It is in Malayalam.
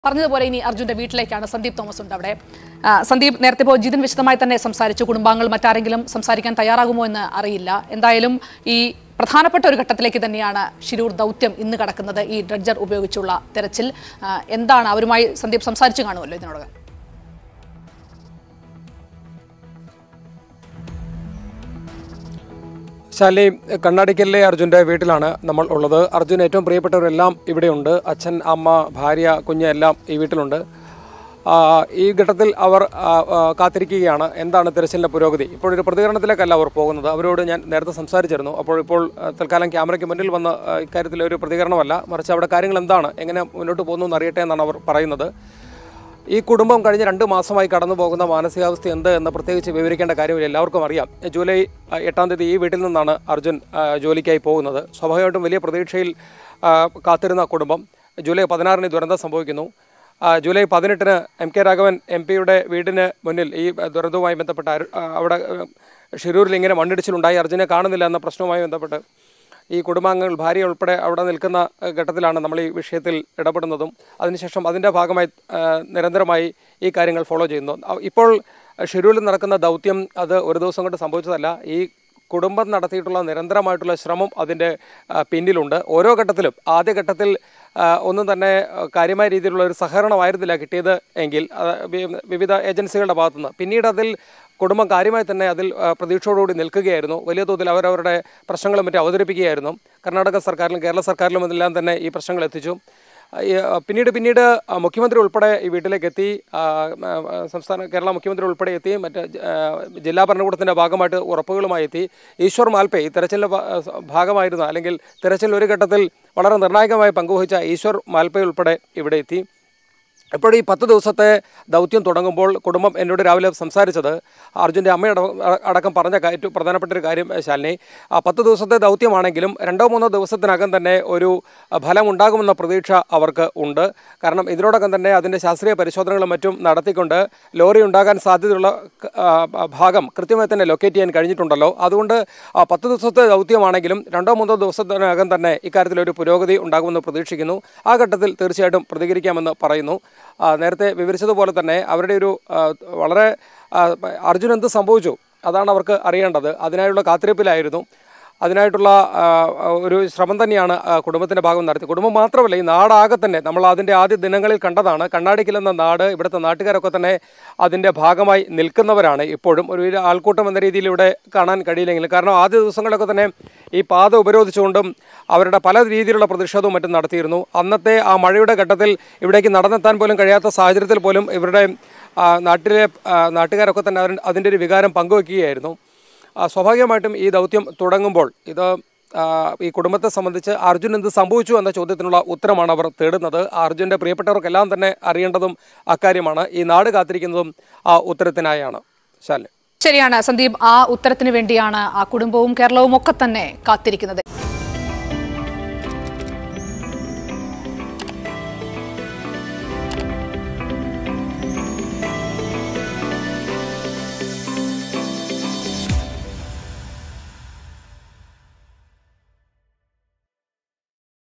പറഞ്ഞതുപോലെ ഇനി അർജുന്റെ വീട്ടിലേക്കാണ് സന്ദീപ് തോമസ് ഉണ്ട് അവിടെ ആ, സന്ദീപ് നേരത്തെ ഇപ്പോൾ ജിതിൻ വിശദമായി തന്നെ സംസാരിച്ചു കുടുംബാംഗങ്ങൾ മറ്റാരെങ്കിലും സംസാരിക്കാൻ തയ്യാറാകുമോ എന്ന് അറിയില്ല എന്തായാലും ഈ പ്രധാനപ്പെട്ട ഒരു ഘട്ടത്തിലേക്ക് തന്നെയാണ് ശിരൂർ ദൗത്യം ഇന്ന് കടക്കുന്നത് ഈ ഡ്രഡ്ജർ ഉപയോഗിച്ചുള്ള തെരച്ചിൽ ആ, എന്താണ് അവരുമായി സന്ദീപ് സംസാരിച്ചു കാണുമല്ലോ ഇതിനോടകം ശാലി കണ്ണാടിക്കലിലെ അർജുൻ്റെ വീട്ടിലാണ് നമ്മൾ ഉള്ളത് അർജുൻ ഏറ്റവും പ്രിയപ്പെട്ടവരെല്ലാം ഇവിടെയുണ്ട് അച്ഛൻ അമ്മ ഭാര്യ കുഞ്ഞ് എല്ലാം ഈ വീട്ടിലുണ്ട് ആ, ഈ ഘട്ടത്തിൽ അവർ ആ, ആ, കാത്തിരിക്കുകയാണ് എന്താണ് തിരച്ചിലിൻ്റെ പുരോഗതി ഇപ്പോഴൊരു പ്രതികരണത്തിലേക്കല്ല അവർ പോകുന്നത് അവരോട് ഞാൻ നേരത്തെ സംസാരിച്ചിരുന്നു അപ്പോൾ ഇപ്പോൾ ആ, തൽക്കാലം ക്യാമറയ്ക്ക് മുന്നിൽ വന്ന ആ, ഇക്കാര്യത്തിൽ ഒരു പ്രതികരണമല്ല മറിച്ച് അവിടെ കാര്യങ്ങൾ എന്താണ് എങ്ങനെ മുന്നോട്ട് പോകുന്നു എന്നറിയട്ടെ എന്നാണ് അവർ പറയുന്നത് ഈ കുടുംബം കഴിഞ്ഞ രണ്ട് മാസമായി കടന്നു പോകുന്ന മാനസികാവസ്ഥ എന്ത് എന്ന് പ്രത്യേകിച്ച് വിവരിക്കേണ്ട കാര്യമില്ല എല്ലാവർക്കും അറിയാം ജൂലൈ ആ, എട്ടാം തീയതി ഈ വീട്ടിൽ നിന്നാണ് അർജുൻ ആ, ജോലിക്കായി പോകുന്നത് സ്വാഭാവികമായിട്ടും വലിയ പ്രതീക്ഷയിൽ ആ, കാത്തിരുന്ന കുടുംബം ജൂലൈ പതിനാറിന് ഈ ദുരന്തം സംഭവിക്കുന്നു ആ, ജൂലൈ പതിനെട്ടിന് എം കെ രാഘവൻ എം പിയുടെ വീടിന് മുന്നിൽ ഈ ദുരന്തവുമായി ബന്ധപ്പെട്ട് അരു- ആ, അവിടെ ആ, ഷിരൂരിൽ ഇങ്ങനെ മണ്ണിടിച്ചിലുണ്ടായി അർജുനെ കാണുന്നില്ല എന്ന പ്രശ്നവുമായി ബന്ധപ്പെട്ട് ഈ കുടുംബാംഗങ്ങൾ ഭാര്യ ഉൾപ്പെടെ അവിടെ നിൽക്കുന്ന ഏഹ്, ഘട്ടത്തിലാണ് നമ്മൾ ഈ വിഷയത്തിൽ ഇടപെടുന്നതും അതിനുശേഷം അതിൻ്റെ ഭാഗമായി ഏഹ്, നിരന്തരമായി ഈ കാര്യങ്ങൾ ഫോളോ ചെയ്യുന്നു അ- ഇപ്പോൾ ഷെഡ്യൂളിൽ നടക്കുന്ന ദൗത്യം അത് ഒരു ദിവസം കൊണ്ട് സംഭവിച്ചതല്ല ഈ കുടുംബം നടത്തിയിട്ടുള്ള നിരന്തരമായിട്ടുള്ള ശ്രമം അതിൻ്റെ ആ, പിന്നിലുണ്ട് ഓരോ ഘട്ടത്തിലും ആദ്യ ഘട്ടത്തിൽ ആ, ഒന്നും തന്നെ ആ, കാര്യമായ രീതിയിലുള്ള ഒരു സഹകരണമായിരുന്നില്ല കിട്ടിയത് എങ്കിൽ ആ, വി- വിവിധ ഏജൻസികളുടെ ഭാഗത്തുനിന്ന് പിന്നീട് അതിൽ കുടുംബം കാര്യമായി തന്നെ അതിൽ ആ, പ്രതീക്ഷയോടുകൂടി നിൽക്കുകയായിരുന്നു വലിയ തോതിൽ അവരവരുടെ പ്രശ്നങ്ങളും മറ്റും അവതരിപ്പിക്കുകയായിരുന്നു കർണാടക സർക്കാരിലും കേരള സർക്കാരിലും എല്ലാം തന്നെ ഈ പ്രശ്നങ്ങൾ എത്തിച്ചു ആ, ഈ, ആ, പിന്നീട് പിന്നീട് ആ, മുഖ്യമന്ത്രി ഉൾപ്പെടെ ഈ വീട്ടിലേക്ക് എത്തി ആ, ആ, ആ, സംസ്ഥാന കേരള മുഖ്യമന്ത്രി ഉൾപ്പെടെ എത്തി മറ്റ് ജ- ആ, ജില്ലാ ഭരണകൂടത്തിൻ്റെ ഭാഗമായിട്ട് ഉറപ്പുകളുമായി എത്തി ഈശ്വർ മാൽപേ ഈ തെരച്ചിലിൻ്റെ ഭാ- ഭാഗമായിരുന്ന അല്ലെങ്കിൽ തെരച്ചിൽ ഒരു ഘട്ടത്തിൽ വളരെ നിർണായകമായി പങ്കുവഹിച്ച ഈശ്വർ മാൽപേ ഉൾപ്പെടെ ഇവിടെ എത്തി ഇപ്പോൾ ഈ പത്ത് ദിവസത്തെ ദൗത്യം തുടങ്ങുമ്പോൾ കുടുംബം എന്നോട് രാവിലെ സംസാരിച്ചത് അർജുൻ്റെ അമ്മയുടെ അടക്കം പറഞ്ഞ കാ- ഏറ്റവും പ്രധാനപ്പെട്ട ഒരു കാര്യം ശാലിനി ആ പത്ത് ദിവസത്തെ ദൗത്യമാണെങ്കിലും രണ്ടോ മൂന്നോ ദിവസത്തിനകം തന്നെ ഒരു ഫലം ഉണ്ടാകുമെന്ന പ്രതീക്ഷ അവർക്ക് ഉണ്ട് കാരണം ഇതിനോടകം തന്നെ അതിൻ്റെ ശാസ്ത്രീയ പരിശോധനകളും മറ്റും നടത്തിക്കൊണ്ട് ലോറി ഉണ്ടാകാൻ സാധ്യതയുള്ള ക- ആ, ഭാഗം കൃത്യമായി തന്നെ ലൊക്കേറ്റ് ചെയ്യാൻ കഴിഞ്ഞിട്ടുണ്ടല്ലോ അതുകൊണ്ട് ആ പത്ത് ദിവസത്തെ ദൗത്യമാണെങ്കിലും രണ്ടോ മൂന്നോ ദിവസത്തിനകം തന്നെ ഇക്കാര്യത്തിൽ ഒരു പുരോഗതി ഉണ്ടാകുമെന്ന് പ്രതീക്ഷിക്കുന്നു ആ ഘട്ടത്തിൽ തീർച്ചയായിട്ടും പ്രതികരിക്കാമെന്ന് പറയുന്നു ആ, നേരത്തെ വിവരിച്ചതുപോലെ തന്നെ അവരുടെ ഒരു ആ, വളരെ ആ, അർജുൻ എന്ത് സംഭവിച്ചു അതാണ് അവർക്ക് അറിയേണ്ടത് അതിനായുള്ള കാത്തിരിപ്പിലായിരുന്നു അതിനായിട്ടുള്ള ആ, ഒരു ശ്രമം തന്നെയാണ് ആ, കുടുംബത്തിൻ്റെ ഭാഗം നടത്തി കുടുംബം മാത്രമല്ല ഈ നാടാകെ തന്നെ നമ്മൾ അതിൻ്റെ ആദ്യ ദിനങ്ങളിൽ കണ്ടതാണ് കണ്ണാടിക്കൽ എന്ന നാട് ഇവിടുത്തെ നാട്ടുകാരൊക്കെ തന്നെ അതിൻ്റെ ഭാഗമായി നിൽക്കുന്നവരാണ് ഇപ്പോഴും ഒരു വലിയ ആൾക്കൂട്ടം എന്ന രീതിയിൽ ഇവിടെ കാണാൻ കഴിയില്ലെങ്കിലും കാരണം ആദ്യ ദിവസങ്ങളിലൊക്കെ തന്നെ ഈ പാത ഉപരോധിച്ചുകൊണ്ടും അവരുടെ പല രീതിയിലുള്ള പ്രതിഷേധവും മറ്റും നടത്തിയിരുന്നു അന്നത്തെ ആ മഴയുടെ ഘട്ടത്തിൽ ഇവിടേക്ക് നടന്നെത്താൻ പോലും കഴിയാത്ത സാഹചര്യത്തിൽ പോലും ഇവരുടെ ആ, നാട്ടിലെ ആ, നാട്ടുകാരൊക്കെ തന്നെ അവർ അതിൻ്റെ ഒരു വികാരം പങ്കുവെക്കുകയായിരുന്നു ആ, സ്വാഭാവികമായിട്ടും ഈ ദൗത്യം തുടങ്ങുമ്പോൾ ഇത് ആ, ഈ കുടുംബത്തെ സംബന്ധിച്ച് അർജുൻ എന്ത് സംഭവിച്ചു എന്ന ചോദ്യത്തിനുള്ള ഉത്തരമാണ് അവർ തേടുന്നത് അർജുൻ്റെ പ്രിയപ്പെട്ടവർക്കെല്ലാം തന്നെ അറിയേണ്ടതും അക്കാര്യമാണ് ഈ നാട് കാത്തിരിക്കുന്നതും ആ ഉത്തരത്തിനായാണ് ശാലിനി ശരിയാണ് സന്ദീപ് ആ ഉത്തരത്തിന് വേണ്ടിയാണ് ആ കുടുംബവും കേരളവും ഒക്കെ തന്നെ കാത്തിരിക്കുന്നത്